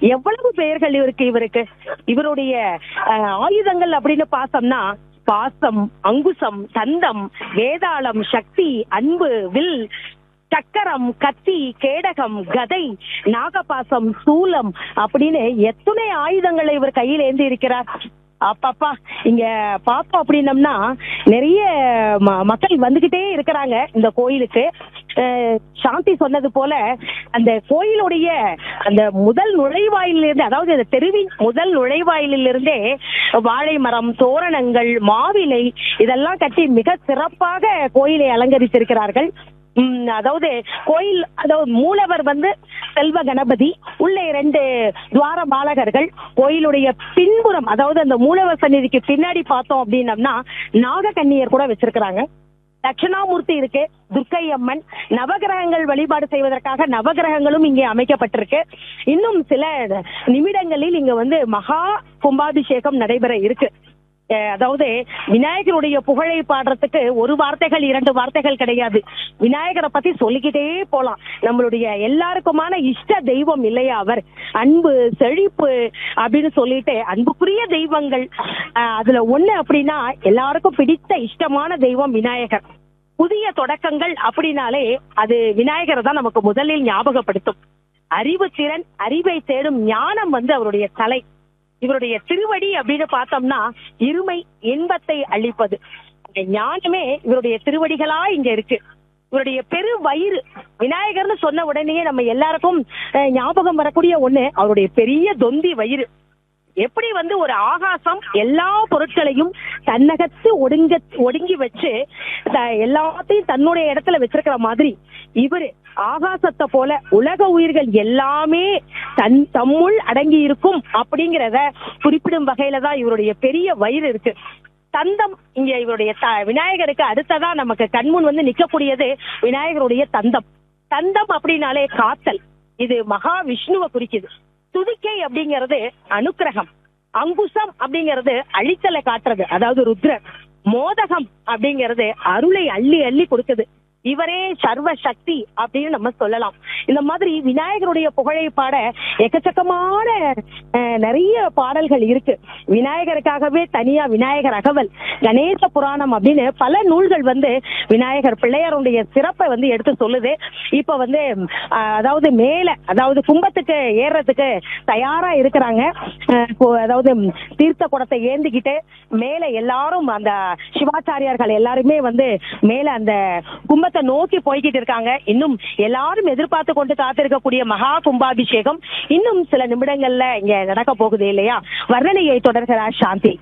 எவ்வளவு பெயர்கள் இவருக்கு இவருக்கு இவருடைய அஹ், ஆயுதங்கள் அப்படின்னு பார்த்தோம்னா பாசம் அங்குசம் தந்தம் வேதாளம் சக்தி அன்பு வில் சக்கரம் கத்தி கேடகம் கதை நாகபாசம் சூலம் அப்படின்னு எத்தனை ஆயுதங்களை இவர் கையில் ஏந்தி இருக்கிறார் அப்பப்பா இங்க பார்த்தோம் அப்படின்னம்னா நிறைய ம- மக்கள் வந்துகிட்டே இருக்கிறாங்க இந்த கோயிலுக்கு அஹ், சாந்தி சொன்னது போல அந்த கோயிலுடைய அந்த முதல் நுழைவாயிலிருந்து அதாவது அந்த தெருவின் முதல் நுழைவாயிலிருந்தே வாழை மரம் தோரணங்கள் மாவிலை இதெல்லாம் கட்டி மிக சிறப்பாக கோயிலை அலங்கரித்திருக்கிறார்கள் உம், அதாவது கோயில் அதாவது மூலவர் வந்து செல்வ கணபதி உள்ளே இரண்டு துவார பாலகர்கள் கோயிலுடைய பின்புறம் அதாவது அந்த மூலவர் சந்நிதிக்கு பின்னாடி பார்த்தோம் அப்படின்னம்னா நாகக்கன்னியர் கூட வச்சிருக்கிறாங்க தட்சிணாமூர்த்தி இருக்கு துர்க்கை அம்மன் நவகிரகங்கள் வழிபாடு செய்வதற்காக நவகிரகங்களும் இங்கே அமைக்கப்பட்டிருக்கு இன்னும் சில நிமிடங்களில் இங்க வந்து மகா கும்பாபிஷேகம் நடைபெற இருக்கு அஹ் அதாவது விநாயகருடைய புகழை பாடுறதுக்கு ஒரு வார்த்தைகள் இரண்டு வார்த்தைகள் கிடையாது விநாயகரை பத்தி சொல்லிக்கிட்டே போலாம் நம்மளுடைய எல்லாருக்குமான இஷ்ட தெய்வம் இல்லையா அவர் அன்பு செழிப்பு அப்படின்னு சொல்லிட்டு அன்புக்குரிய தெய்வங்கள் அஹ் அதுல ஒண்ணு அப்படின்னா எல்லாருக்கும் பிடித்த இஷ்டமான தெய்வம் விநாயகர் புதிய தொடக்கங்கள் அப்படின்னாலே அது விநாயகரை தான் நமக்கு முதலில் ஞாபகப்படுத்தும் அறிவு திறன் அறிவை தேடும் ஞானம் வந்து அவருடைய கலை இவருடைய திருவடி அப்படின்னு பார்த்தோம்னா இருமை இன்பத்தை அளிப்பது இந்த ஞானமே இவருடைய திருவடிகளா இங்க இருக்கு இவருடைய பெரு வயிறு விநாயகர்னு சொன்ன உடனேயே நம்ம எல்லாருக்கும் அஹ், ஞாபகம் வரக்கூடிய ஒண்ணு அவருடைய பெரிய தொந்தி வயிறு எப்படி வந்து ஒரு ஆகாசம் எல்லா பொருட்களையும் தன்னகத்து ஒடுங்க ஒடுங்கி வச்சு த- எல்லாத்தையும் தன்னுடைய இடத்துல வச்சிருக்கிற மாதிரி இவரு ஆகாசத்தை போல உலக உயிர்கள் எல்லாமே தன் தம்முள் அடங்கி இருக்கும் அப்படிங்கிறத குறிப்பிடும் வகையில தான் இவருடைய பெரிய வயிறு இருக்கு தந்தம் இங்க இவருடைய த- விநாயகருக்கு அடுத்ததா நமக்கு கண்முன் வந்து நிக்கக்கூடியது விநாயகருடைய தந்தம் தந்தம் அப்படின்னாலே காத்தல் இது மகா விஷ்ணுவை குறிக்குது துதிக்கை அப்படிங்கிறது அனுக்கிரகம் அங்குசம் அப்படிங்கிறது அழித்தலை காட்டுறது அதாவது ருத்ரர் மோதகம் அப்படிங்கிறது அருளை அள்ளி அள்ளி கொடுக்குது இவரே சர்வ சக்தி அப்படின்னு நம்ம சொல்லலாம் இந்த மாதிரி விநாயகருடைய புகழை பாட எக்கச்சக்கமான அஹ், நிறைய பாடல்கள் இருக்கு விநாயகருக்காகவே தனியா விநாயகர் அகவல் கணேச புராணம் அப்படின்னு பல நூல்கள் வந்து விநாயகர் பிள்ளையாருடைய சிறப்பை வந்து எடுத்து சொல்லுது இப்ப வந்து அஹ், அதாவது மேல அதாவது கும்பத்துக்கு ஏறுறதுக்கு தயாரா இருக்கிறாங்க அஹ், இப்போ அதாவது தீர்த்த குடத்தை ஏந்திக்கிட்டு மேல எல்லாரும் அந்த சிவாச்சாரியார்கள் எல்லாருமே வந்து மேல அந்த கும்பத்தை நோக்கி போய்கிட்டு இருக்காங்க இன்னும் எல்லாரும் எதிர்பார்த்து கொண்டு காத்திருக்கக்கூடிய மகா கும்பாபிஷேகம் இன்னும் சில நிமிடங்கள்ல இங்க நடக்க போகுது இல்லையா வர்ணனையை தொடர்கிறார் சாந்தி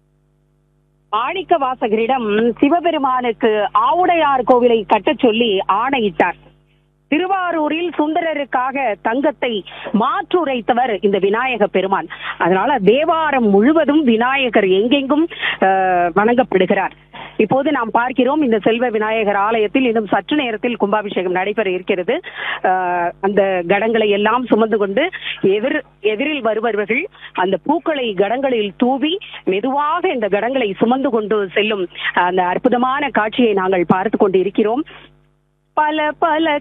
மாணிக்க வாசகரிடம் சிவபெருமானுக்கு ஆவுடையார் கோவிலை கட்டச் சொல்லி ஆணையிட்டார் திருவாரூரில் சுந்தரருக்காக தங்கத்தை மாற்றுரைத்தவர் இந்த விநாயக பெருமான் அதனால தேவாரம் முழுவதும் விநாயகர் எங்கெங்கும் அஹ், வணங்கப்படுகிறார் இப்போது நாம் பார்க்கிறோம் இந்த செல்வ விநாயகர் ஆலயத்தில் இன்னும் சற்று நேரத்தில் கும்பாபிஷேகம் நடைபெற இருக்கிறது அஹ், அந்த கடங்களை எல்லாம் சுமந்து கொண்டு எதிர் எதிரில் வருபவர்கள் அந்த பூக்களை கடங்களில் தூவி மெதுவாக இந்த கடங்களை சுமந்து கொண்டு செல்லும் அந்த அற்புதமான காட்சியை நாங்கள் பார்த்து கொண்டு இருக்கிறோம் பல பல